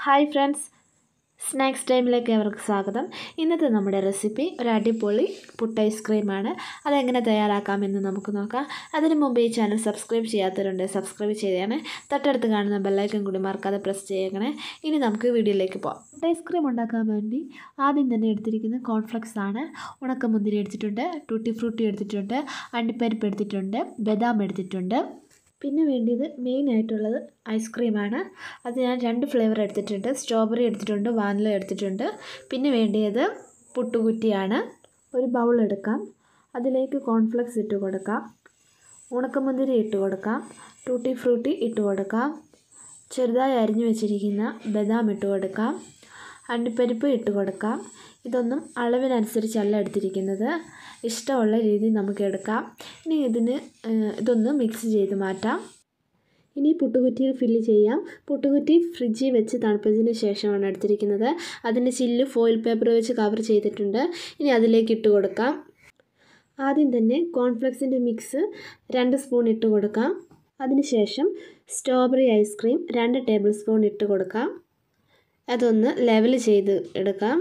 hi friends snacks ടൈമിലേക്ക് അവർക്ക് സ്വാഗതം ഇന്നത്തെ നമ്മുടെ റെസിപ്പി ഒരു അടിപൊളി പുട്ട് ഐസ്ക്രീമാണ് അതെങ്ങനെ തയ്യാറാക്കാമെന്ന് നമുക്ക് നോക്കാം അതിന് മുമ്പ് ഈ ചാനൽ സബ്സ്ക്രൈബ് ചെയ്യാത്തവരുണ്ട് സബ്സ്ക്രൈബ് ചെയ്യണേ തൊട്ടടുത്ത് കാണുന്ന ബെല്ലൈക്കൺ കൂടി മറക്കാതെ പ്രസ് ചെയ്യണേ ഇനി നമുക്ക് വീഡിയോയിലേക്ക് പോകാം പുട്ട് ഐസ്ക്രീം ഉണ്ടാക്കാൻ വേണ്ടി ആദ്യം തന്നെ എടുത്തിരിക്കുന്നത് കോൺഫ്ലെക്സ് ആണ് ഉണക്കമുന്തിരി എടുത്തിട്ടുണ്ട് ടൂട്ടി ഫ്രൂട്ടി എടുത്തിട്ടുണ്ട് അണ്ടിപ്പരിപ്പ് എടുത്തിട്ടുണ്ട് ബദാം എടുത്തിട്ടുണ്ട് പിന്നെ വേണ്ടിയത് മെയിൻ ആയിട്ടുള്ളത് ഐസ്ക്രീമാണ് അത് ഞാൻ രണ്ട് ഫ്ലേവർ എടുത്തിട്ടുണ്ട് സ്ട്രോബെറി എടുത്തിട്ടുണ്ട് വാനില എടുത്തിട്ടുണ്ട് പിന്നെ വേണ്ടിയത് പുട്ടുകുറ്റിയാണ് ഒരു ബൗൾ എടുക്കാം അതിലേക്ക് കോൺഫ്ലെക്സ് ഇട്ട് കൊടുക്കാം ഉണക്കമുന്തിരി ഇട്ട് കൊടുക്കാം ടൂട്ടി ഫ്രൂട്ടി ഇട്ട് കൊടുക്കാം ചെറുതായി അരിഞ്ഞു വെച്ചിരിക്കുന്ന ബദാം ഇട്ട് കൊടുക്കാം അണ്ടിപ്പരിപ്പ് ഇട്ട് കൊടുക്കാം ഇതൊന്നും അളവിനനുസരിച്ചല്ല എടുത്തിരിക്കുന്നത് ഇഷ്ടമുള്ള രീതിയിൽ നമുക്ക് എടുക്കാം ഇനി ഇതിന് ഇതൊന്ന് മിക്സ് ചെയ്ത് മാറ്റാം ഇനി പുട്ടുകുറ്റിയിൽ ഫില്ല് ചെയ്യാം പുട്ടുകുറ്റി ഫ്രിഡ്ജിൽ വെച്ച് തണുപ്പതിന് ശേഷമാണ് എടുത്തിരിക്കുന്നത് അതിൻ്റെ ചില്ല് ഫോയിൽ പേപ്പർ വെച്ച് കവർ ചെയ്തിട്ടുണ്ട് ഇനി അതിലേക്ക് ഇട്ട് കൊടുക്കാം ആദ്യം തന്നെ കോൺഫ്ലെക്സിൻ്റെ മിക്സ് രണ്ട് സ്പൂൺ ഇട്ട് കൊടുക്കാം അതിനുശേഷം സ്ട്രോബെറി ഐസ്ക്രീം രണ്ട് ടേബിൾ സ്പൂൺ ഇട്ട് കൊടുക്കാം അതൊന്ന് ലെവൽ ചെയ്ത് എടുക്കാം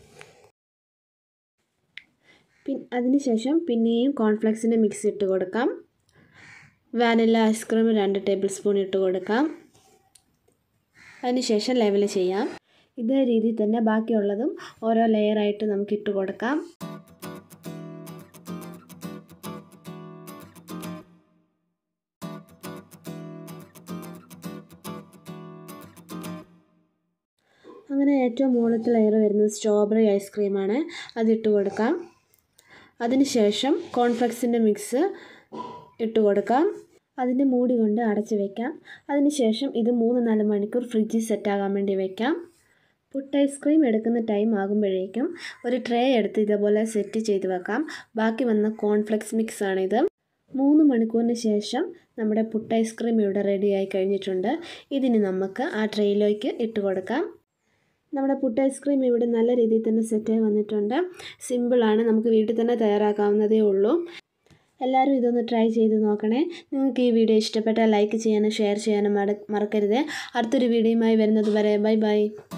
പിൻ അതിനുശേഷം പിന്നെയും കോൺഫ്ലെക്സിൻ്റെ മിക്സ് ഇട്ട് കൊടുക്കാം വാനില ഐസ്ക്രീം രണ്ട് ടേബിൾ സ്പൂൺ ഇട്ട് കൊടുക്കാം അതിനുശേഷം ലെവൽ ചെയ്യാം ഇതേ രീതിയിൽ തന്നെ ബാക്കിയുള്ളതും ഓരോ ലെയറായിട്ട് നമുക്ക് ഇട്ട് കൊടുക്കാം അങ്ങനെ ഏറ്റവും മുകളിലത്തെ ലെയർ വരുന്നത് സ്ട്രോബെറി ഐസ്ക്രീമാണ് അതിട്ട് കൊടുക്കാം അതിനുശേഷം കോൺഫ്ലെക്സിൻ്റെ മിക്സ് ഇട്ട് കൊടുക്കാം അതിൻ്റെ മൂടി കൊണ്ട് അടച്ച് വെക്കാം അതിനുശേഷം ഇത് മൂന്ന് നാല് മണിക്കൂർ ഫ്രിഡ്ജിൽ സെറ്റാകാൻ വേണ്ടി വെക്കാം പുട്ട് ഐസ്ക്രീം എടുക്കുന്ന ടൈം ആകുമ്പോഴേക്കും ഒരു ട്രേ എടുത്ത് ഇതേപോലെ സെറ്റ് ചെയ്ത് വെക്കാം ബാക്കി വന്ന കോൺഫ്ലെക്സ് മിക്സ് ആണിത് മൂന്ന് മണിക്കൂറിന് ശേഷം നമ്മുടെ പുട്ട് ഐസ്ക്രീം ഇവിടെ റെഡിയായി കഴിഞ്ഞിട്ടുണ്ട് ഇതിന് നമുക്ക് ആ ട്രേയിലേക്ക് ഇട്ട് കൊടുക്കാം നമ്മുടെ പുട്ട് ഐസ്ക്രീം ഇവിടെ നല്ല രീതിയിൽ തന്നെ സെറ്റായി വന്നിട്ടുണ്ട് സിമ്പിളാണ് നമുക്ക് വീട്ടിൽ തന്നെ തയ്യാറാക്കാവുന്നതേ ഉള്ളൂ എല്ലാവരും ഇതൊന്ന് ട്രൈ ചെയ്ത് നോക്കണേ നിങ്ങൾക്ക് ഈ വീഡിയോ ഇഷ്ടപ്പെട്ടാൽ ലൈക്ക് ചെയ്യാനും ഷെയർ ചെയ്യാനും മറക്കരുത് അടുത്തൊരു വീഡിയോയുമായി വരുന്നത് വരെ ബൈ ബൈ